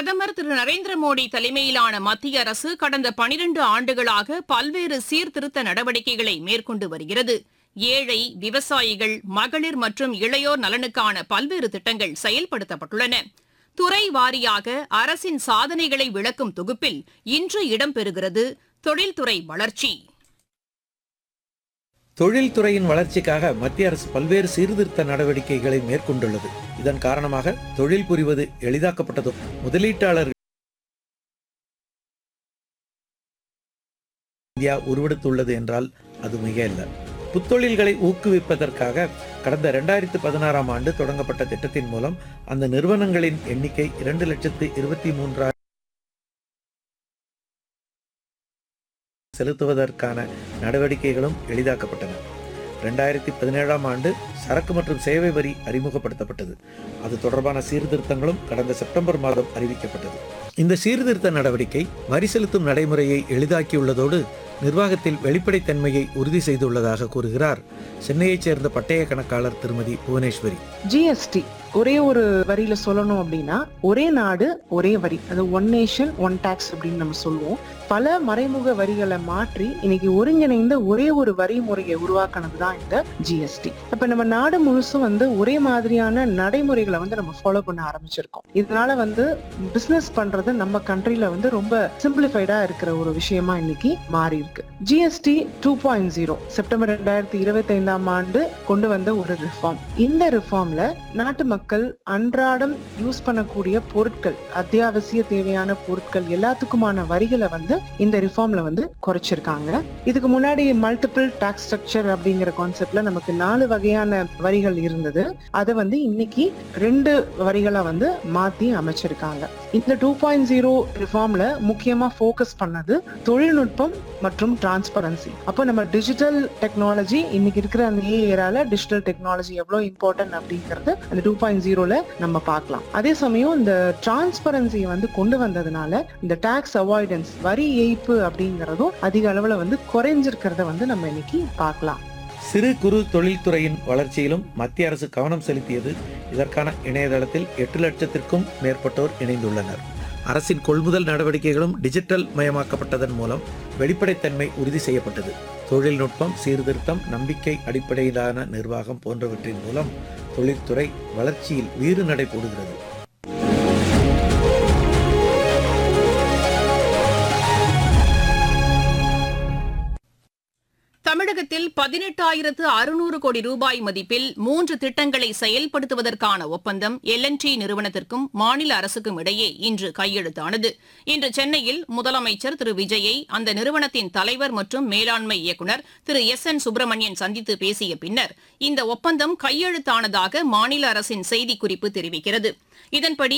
பிரதமர் திரு நரேந்திர மோடி தலைமையிலான மத்திய அரசு கடந்த பனிரண்டு ஆண்டுகளாக பல்வேறு சீர்திருத்த நடவடிக்கைகளை மேற்கொண்டு வருகிறது ஏழை விவசாயிகள் மகளிர் மற்றும் இளையோர் நலனுக்கான பல்வேறு திட்டங்கள் செயல்படுத்தப்பட்டுள்ளன துறை வாரியாக அரசின் சாதனைகளை விளக்கும் தொகுப்பில் இன்று இடம்பெறுகிறது தொழில்துறை வளர்ச்சி தொழில்துறையின் வளர்ச்சிக்காக மத்திய அரசு பல்வேறு சீர்திருத்த நடவடிக்கைகளை மேற்கொண்டுள்ளது இதன் காரணமாக தொழில் புரிவது எளிதாக்கப்பட்டதும் முதலீட்டாளர்கள் இந்தியா உருவெடுத்துள்ளது என்றால் அது மிக அல்ல புத்தொழில்களை ஊக்குவிப்பதற்காக கடந்த இரண்டாயிரத்து பதினாறாம் ஆண்டு தொடங்கப்பட்ட திட்டத்தின் மூலம் அந்த நிறுவனங்களின் எண்ணிக்கை இரண்டு லட்சத்து இருபத்தி மூன்றாயிரம் செலுத்துவதற்கான நடவடிக்கைகளும் எளிதாக்கப்பட்டன ரெண்டாயிரத்தி பதினேழாம் ஆண்டு சரக்கு மற்றும் சேவை வரி அறிமுகப்படுத்தப்பட்டது அது தொடர்பான சீர்திருத்தங்களும் கடந்த செப்டம்பர் மாதம் அறிவிக்கப்பட்டது இந்த சீர்திருத்த நடவடிக்கை வரி செலுத்தும் நடைமுறையை எளிதாக்கியுள்ளதோடு நிர்வாகத்தில் வெளிப்படைத்தன்மையை உறுதி செய்துள்ளதாக கூறுகிறார் சென்னையைச் சேர்ந்த பட்டய கணக்காளர் திருமதி புவனேஸ்வரி ஜிஎஸ்டி ஒரே ஒரு வரியில சொல்லணும் அப்படின்னா ஒரே நாடு ஒரே வரி அது ஒன் நேஷன் ஒன் டாக்ஸ் அப்படின்னு நம்ம சொல்லுவோம் பல மறைமுக வரிகளை மாற்றி இன்னைக்கு ஒருங்கிணைந்த ஒரே ஒரு வரி முறையை உருவாக்குனது தான் இந்த ஜிஎஸ்டி இப்ப நம்ம நாடு முழுசும் வந்து ஒரே மாதிரியான நடைமுறைகளை வந்து நம்ம ஃபாலோ பண்ண ஆரம்பிச்சிருக்கோம் இதனால வந்து பிசினஸ் பண்றது நம்ம கண்ட்ரில வந்து ரொம்ப சிம்பிளிஃபைடா இருக்கிற ஒரு விஷயமா இன்னைக்கு மாறி இருக்கு GST two point zero September ரெண்டாயிரத்தி இருபத்தி ஐந்தாம் ஆண்டு கொண்டு வந்த ஒரு ரிஃபார்ம் இந்த ரிஃபார்ம்ல நாட்டு மக்கள் அன்றாடம் யூஸ் பண்ணக்கூடிய பொருட்கள் அத்தியாவசிய தேவையான பொருட்கள் எல்லாத்துக்குமான வரிகளை வந்து இந்த ரிஃபார்ம்ல வந்து குறைச்சிருக்காங்க இதுக்கு முன்னாடி மல்டிபிள் டாக்ஸ் ஸ்ட்ரக்சர் அப்படிங்கிற கான்செப்ட்ல நமக்கு நாலு வகையான வரிகள் இருந்தது அதை வந்து இன்னைக்கு ரெண்டு வரிகளை வந்து மாத்தி அமைச்சிருக்காங்க இந்த டூ பாயிண்ட் ஜீரோ ரிஃபார்ம்ல முக்கியமா ஃபோக்கஸ் பண்ணது தொழில்நுட்பம் மற்றும் டிரான்ஸ்பரன்சி அப்போ நம்ம டிஜிட்டல் டெக்னாலஜி இன்னைக்கு இருக்கிற அந்த ஏரால டிஜிட்டல் டெக்னாலஜி எவ்வளவு இம்பார்ட்டன்ட் அப்படிங்கறது அந்த டூ பாயிண்ட் ஜீரோல நம்ம பார்க்கலாம் அதே சமயம் இந்த டிரான்ஸ்பரன்சியை வந்து கொண்டு வந்ததுனால இந்த டாக்ஸ் அவாய்டன்ஸ் வரி ஏய்ப்பு அப்படிங்கறதும் அதிக அளவுல வந்து குறைஞ்சிருக்கிறத வந்து நம்ம இன்னைக்கு பார்க்கலாம் சிறு குறு தொழில்துறையின் வளர்ச்சியிலும் மத்திய அரசு கவனம் செலுத்தியது இதற்கான இணையதளத்தில் எட்டு லட்சத்திற்கும் மேற்பட்டோர் இணைந்துள்ளனர் அரசின் கொள்முதல் நடவடிக்கைகளும் டிஜிட்டல் மயமாக்கப்பட்டதன் மூலம் வெளிப்படைத்தன்மை உறுதி செய்யப்பட்டது தொழில்நுட்பம் சீர்திருத்தம் நம்பிக்கை அடிப்படையிலான நிர்வாகம் போன்றவற்றின் மூலம் தொழில்துறை வளர்ச்சியில் வீறு நடை போடுகிறது தமிழகத்தில் பதினெட்டாயிரத்து அறுநூறு கோடி ரூபாய் மதிப்பில் மூன்று திட்டங்களை செயல்படுத்துவதற்கான ஒப்பந்தம் எல் டி நிறுவனத்திற்கும் மாநில அரசுக்கும் இடையே இன்று கையெழுத்தானது இன்று சென்னையில் முதலமைச்சர் திரு விஜயை அந்த நிறுவனத்தின் தலைவர் மற்றும் மேலாண்மை இயக்குநர் திரு எஸ் என் சுப்பிரமணியன் சந்தித்து பேசிய பின்னர் இந்த ஒப்பந்தம் கையெழுத்தானதாக மாநில அரசின் செய்திக்குறிப்பு தெரிவிக்கிறது இதன்படி